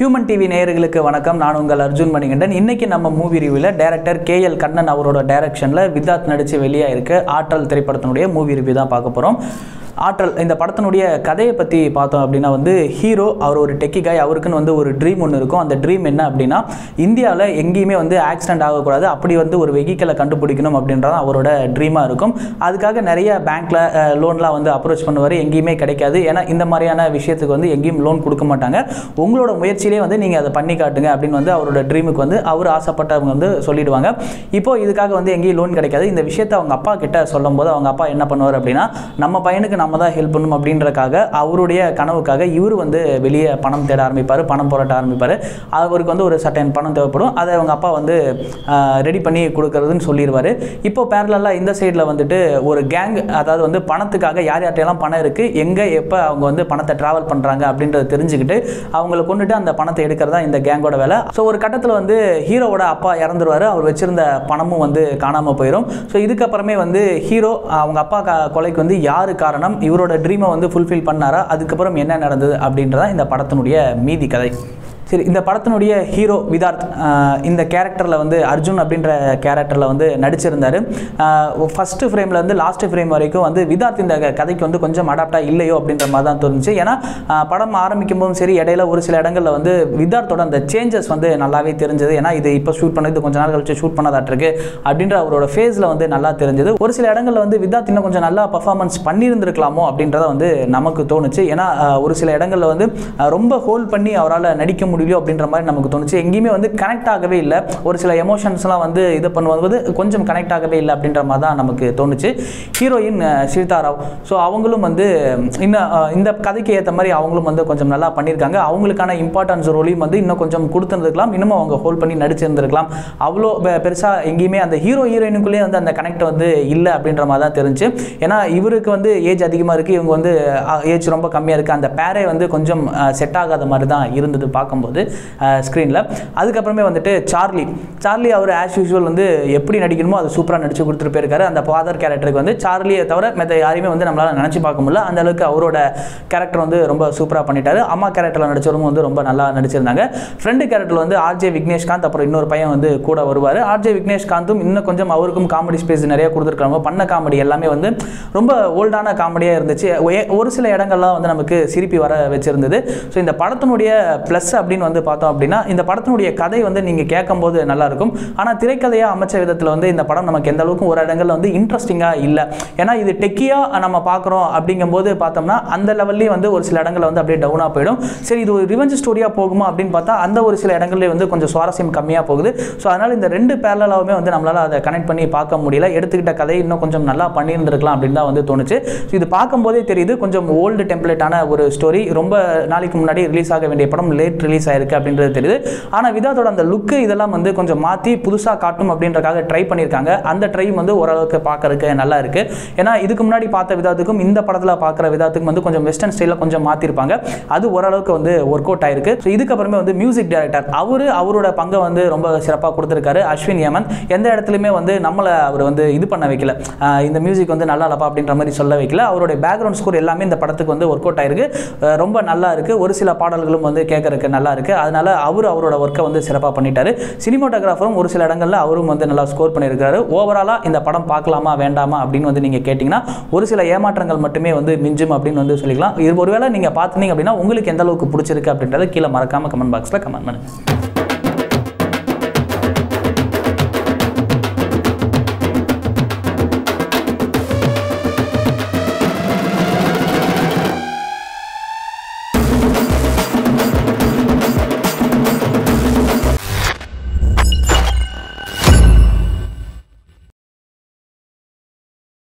human TV நேயர்களுக்கு வணக்கம் நான் உங்கள் அர்ஜுன் மணிகண்டன் இன்னைக்கு நம்ம மூவி ரிவ்யூவில் டைரக்டர் கே எல் கண்ணன் அவரோட டைரக்ஷனில் விதாத் நடித்து வெளியாயிருக்கு ஆற்றல் திரைப்படத்தினுடைய மூவி ரிவ்யூ தான் பார்க்க போகிறோம் ஆற்றல் இந்த படத்தினுடைய கதையை பற்றி பார்த்தோம் அப்படின்னா வந்து ஹீரோ அவர் ஒரு டெக்கி காய் அவருக்குன்னு வந்து ஒரு ட்ரீம் ஒன்று இருக்கும் அந்த ட்ரீம் என்ன அப்படின்னா இந்தியாவில் எங்கேயுமே வந்து ஆக்சிடென்ட் ஆகக்கூடாது அப்படி வந்து ஒரு வெஹிக்கிளை கண்டுபிடிக்கணும் அப்படின்றது அவரோட ட்ரீமாக இருக்கும் அதுக்காக நிறைய பேங்க்கில் லோன்லாம் வந்து அப்ரோச் பண்ணுவார் எங்கேயுமே கிடைக்காது ஏன்னா இந்த மாதிரியான விஷயத்துக்கு வந்து எங்கேயும் லோன் கொடுக்க மாட்டாங்க உங்களோட முயற்சியிலே வந்து நீங்கள் அதை பண்ணி காட்டுங்க அப்படின்னு வந்து அவரோட ட்ரீமுக்கு வந்து அவர் ஆசைப்பட்டவங்க வந்து சொல்லிடுவாங்க இப்போ இதுக்காக வந்து எங்கேயும் லோன் கிடைக்காது இந்த விஷயத்தை அவங்க அப்பா கிட்ட சொல்லும்போது அவங்க அப்பா என்ன பண்ணுவார் அப்படின்னா நம்ம பையனுக்கு நம்ம தான் ஹெல்ப் பண்ணணும் அப்படின்றக்காக அவருடைய கனவுக்காக இவர் வந்து வெளியே பணம் தேட ஆரம்பிப்பார் பணம் புரட்ட ஆரம்பிப்பார் அவருக்கு வந்து ஒரு சட்டன் பணம் தேவைப்படும் அதை அவங்க அப்பா வந்து ரெடி பண்ணி கொடுக்கறதுன்னு சொல்லிடுவார் இப்போ பேரலாக இந்த சைடில் வந்துட்டு ஒரு கேங் அதாவது வந்து பணத்துக்காக யார் யார்ட்டையெல்லாம் பணம் இருக்குது எங்கே எப்போ அவங்க வந்து பணத்தை ட்ராவல் பண்ணுறாங்க அப்படின்றத தெரிஞ்சுக்கிட்டு அவங்கள கொண்டுட்டு அந்த பணத்தை எடுக்கிறதா இந்த கேங்கோட வேலை ஸோ ஒரு கட்டத்தில் வந்து ஹீரோவோட அப்பா இறந்துருவார் அவர் வச்சிருந்த பணமும் வந்து காணாமல் போயிடும் ஸோ இதுக்கப்புறமே வந்து ஹீரோ அவங்க அப்பா க- கொலைக்கு வந்து யாரு காரணம் இவரோட ட்ரீமை வந்து ஃபுல்ஃபில் பண்ணாரா அதுக்கப்புறம் என்ன நடந்தது அப்படின்றதான் இந்த படத்தினுடைய மீதி கதை சரி இந்த படத்தினுடைய ஹீரோ விதார்த் ஆஹ் இந்த கேரக்டரில் வந்து அர்ஜுன் அப்படின்ற கேரக்டரில் வந்து நடிச்சிருந்தார் ஃபஸ்ட்டு ஃப்ரேமில் இருந்து லாஸ்ட் ஃப்ரேம் வரைக்கும் வந்து விதார்த் இந்த க- கதைக்கு வந்து கொஞ்சம் அடாப்டாக இல்லையோ அப்படின்ற மாதிரி தான் தோணுச்சு ஏன்னா ஆஹ் படம் ஆரம்பிக்கும் போதும் சரி இடையில ஒரு சில இடங்களில் வந்து விதார்த்தோட அந்த சேஞ்சஸ் வந்து நல்லாவே தெரிஞ்சது ஏன்னா இது இப்போ ஷூட் பண்ணது கொஞ்ச நாள் கழிச்சு ஷூட் பண்ணதாட்டிருக்கு அப்படின்ற அவரோட ஃபேஸில் வந்து நல்லா தெரிஞ்சது ஒரு சில இடங்களில் வந்து விதார்த் இன்னும் கொஞ்சம் நல்லா பர்ஃபார்மன்ஸ் பண்ணியிருந்திருக்கலாமோ அப்படின்றத வந்து நமக்கு தோணுச்சு ஏன்னா ஆஹ் ஒரு சில இடங்களில் வந்து ஆஹ் ரொம்ப ஹோல்ட் பண்ணி அவரால் நடிக்க முடியலையோ அப்படின்ற மாதிரி நமக்கு தோணுச்சு எங்கேயுமே வந்து கனெக்ட் ஆகவே இல்லை ஒரு சில எமோஷன்ஸ்லாம் வந்து இது பண்ணும்போது கொஞ்சம் கனெக்ட் ஆகவே இல்லை அப்படின்ற மாதிரி தான் நமக்கு தோணுச்சு ஹீரோயின் ஸ்ரீதா ராவ் ஸோ அவங்களும் வந்து இன்னும் ஆஹ் இந்த கதைக்கு ஏற்ற மாதிரி அவங்களும் வந்து கொஞ்சம் நல்லா பண்ணியிருக்காங்க அவங்களுக்கான இம்பார்ட்டன்ஸ் ரோலையும் வந்து இன்னும் கொஞ்சம் கொடுத்துருந்துருக்கலாம் இன்னும் அவங்க ஹோல்ட் பண்ணி நடிச்சிருந்திருக்கலாம் அவ்வளோ பெருசாக எங்கேயுமே அந்த ஹீரோ ஹீரோயினுக்குள்ளேயே வந்து அந்த கனெக்ட் வந்து இல்லை அப்படின்ற மாதிரி தான் தெரிஞ்சு ஏன்னா இவருக்கு வந்து ஏஜ் அதிகமாக இருக்குது இவங்க வந்து ஏஜ் ரொம்ப கம்மியாக இருக்குது அந்த பேரே வந்து கொஞ்சம் செட் ஆகாத மாதிரி தான் இருந்தது பார்க்கும்போது ஸ்க்ரீனில் அதுக்கப்புறமே வந்துட்டு சார்லி சார்லி அவர் ஆஸ் யூஷுவல் வந்து எப்படி நடிக்கணுமோ அது சூப்பராக நடிச்சு கொடுத்துட்டு போயிருக்காரு அந்த ஃபாதர் கேரக்டருக்கு வந்து சார்லியை தவிர மற்ற யாரையுமே வந்து நம்மளால் நினச்சி பார்க்க முடியல அந்த அளவுக்கு அவரோட கேரக்டர் வந்து ரொம்ப சூப்பராக பண்ணிட்டாரு அம்மா கேரக்டரில் நடிச்சவரும் வந்து ரொம்ப நல்லா நடிச்சிருந்தாங்க ஃப்ரெண்டு கேரக்டர் வந்து ஆர்ஜே விக்னேஷ்காந்த் அப்புறம் இன்னொரு பையன் வந்து கூட வருவார் ஆர்ஜே விக்னேஷ்காந்தும் இன்னும் கொஞ்சம் அவருக்கும் காமெடி ஸ்பேஸ் நிறைய கொடுத்துருக்காங்க பண்ண காமெடி எல்லாமே வந்து ரொம்ப ஓல்டான காமெடியாக இருந்துச்சு ஒே- ஒரு சில இடங்கள்லாம் வந்து நமக்கு சிரிப்பி வர வச்சிருந்தது ஸோ இந்த படத்தினுடைய ப்ளஸ் அப்படின்னு வந்து பார்த்தோம் அப்படின்னா இந்த படத்தினுடைய கதை வந்து நீங்கள் கேட்கும்போது நல்லா இருக்கும் ஆனால் திரைக்கதையாக அமைச்ச விதத்தில் வந்து இந்த படம் நமக்கு எந்த அளவுக்கு ஒரு இடங்கள்ல வந்து இன்ட்ரெஸ்டிங்காக இல்லை ஏன்னா இது டெக்கியாக நம்ம பார்க்குறோம் அப்படிங்கும்போது பார்த்தோம்னா அந்த லெவல்லையும் வந்து ஒரு சில இடங்கள்ல வந்து அப்படியே டவுனாக போயிடும் சரி இது ஒரு ரிவெஞ்ச் ஸ்டோரியாக போகுமா அப்படின்னு பார்த்தா அந்த ஒரு சில இடங்கள்ல வந்து கொஞ்சம் சுவாரஸ்யம் கம்மியாக போகுது ஸோ அதனால் இந்த ரெண்டு பேரலாகவுமே வந்து நம்மளால் அதை கனெக்ட் பண்ணி பார்க்க முடியல எடுத்துக்கிட்ட கதை இன்னும் கொஞ்சம் நல்லா பண்ணியிருந்திருக்கலாம் அப்படின்னு தான் வந்து தோணுச்சு ஸோ இது பார்க்கும்போதே தெரியுது கொஞ்சம் ஓல்டு டெம்ப்ளேட்டான ஒரு ஸ்டோரி ரொம்ப நாளைக்கு முன்னாடி ரிலீஸ் ஆக வேண்டிய படம் லேட் ரிலீஸ் ஆயிருக்கு அப்படின்றது தெரியுது ஆனால் விதாத்தோட அந்த லுக்கு இதெல்லாம் வந்து கொஞ்சம் மாற்றி புதுசாக காட்டும் அப்படின்றக்காக ட்ரை பண்ணியிருக்காங்க அந்த ட்ரையும் வந்து ஓரளவுக்கு பார்க்கறதுக்கு நல்லா இருக்கு ஏன்னா இதுக்கு முன்னாடி பார்த்த விதத்துக்கும் இந்த படத்தில் பார்க்குற விதத்துக்கும் வந்து கொஞ்சம் வெஸ்டர்ன் ஸ்டைலில் கொஞ்சம் மாற்றிருப்பாங்க அது ஓரளவுக்கு வந்து ஒர்க் அவுட் ஆயிருக்கு ஸோ இதுக்கப்புறமே வந்து மியூசிக் டைரக்டர் அவரு அவரோட பங்கை வந்து ரொம்ப சிறப்பாக கொடுத்துருக்காரு அஸ்வின் யமன் எந்த இடத்துலையுமே வந்து நம்மளை அவர் வந்து இது பண்ண வைக்கல ஆஹ் இந்த மியூசிக் வந்து நல்லா இல்லப்பா அப்படின்ற மாதிரி சொல்ல வைக்கல அவருடைய பேக்ரவுண்ட் ஸ்கோர் எல்லாமே இந்த படத்துக்கு வந்து ஒர்க் அவுட் ஆயிருக்கு அஹ் ரொம்ப நல்லா இருக்கு ஒரு சில பாடல்களும் வந்து கேட்கறதுக்கு நல்லா இருக்கு அதனால அவர் அவரோட ஒர்க்கை வந்து சிறப்பாக பண்ணிட்டாரு சினிமாட்டோகிராஃபரும் ஒரு சில இடங்கள்ல அவரும் வந்து நல்லா ஸ்கோர் பண்ணியிருக்காரு ஓவராலாக இந்த படம் பார்க்கலாமா வேண்டாமா அப்படின்னு வந்து நீங்கள் கேட்டிங்கன்னா ஒரு சில ஏமாற்றங்கள் மட்டுமே வந்து மிஞ்சும் அப்படின்னு வந்து சொல்லிக்கலாம் இது ஒருவேளை நீங்கள் பார்த்துருந்தீங்க அப்படின்னா உங்களுக்கு எந்த அளவுக்கு பிடிச்சிருக்கு அப்படின்றத கீழே மறக்காம கமெண்ட் பாக்ஸில் கமெண்ட் பண்ணுங்க